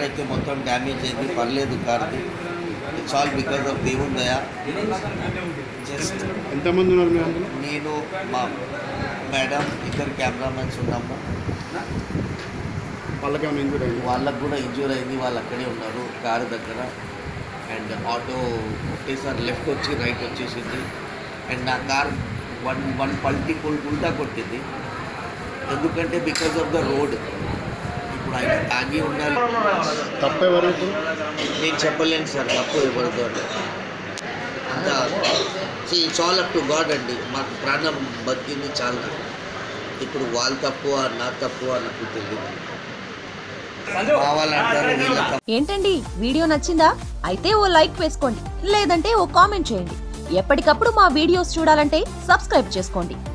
అయితే మొత్తం డ్యామేజ్ అయింది పర్లేదు కార్ది ఇట్స్ ఆల్ బికాస్ ఆఫ్ దేవుని దయ జస్ట్ ఎంతమంది ఉన్నారు మీరు అందులో నేను మా మేడం ఇద్దరు కెమెరామెన్స్ ఉన్నాము వాళ్ళకి ఏమైనా ఇంజూర్ అయింది వాళ్ళకు కూడా ఇంజూర్ అయింది వాళ్ళు అక్కడే ఉన్నారు కారు దగ్గర అండ్ ఆటో ఒకేసారి లెఫ్ట్ వచ్చి రైట్ వచ్చేసింది అండ్ నా కార్ వన్ వన్ పల్టీ పుల్ ఉల్టా కొట్టింది ఎందుకంటే బికాస్ ఆఫ్ ద రోడ్ ఇప్పుడు ఆయన తాగి ఉండాలి తప్పు ఎవరు ఇప్పుడు నేను చెప్పలేను సార్ తప్పు ఎవరితో అని అంత it's all up to God అండి మాకు ప్రాణం బతికింది చాలా ఇప్పుడు వాళ్ళ తప్పు నా తప్పు అని నాకు తెలియదు మా వాళ్ళు అంటారు వీళ్ళ తప్పు ఏంటండి వీడియో నచ్చిందా అయితే ఓ లైక్ వేసుకోండి లేదంటే ఓ కామెంట్ చేయండి ఎప్పటికప్పుడు మా వీడియోస్ చూడాలంటే సబ్స్క్రైబ్ చేసుకోండి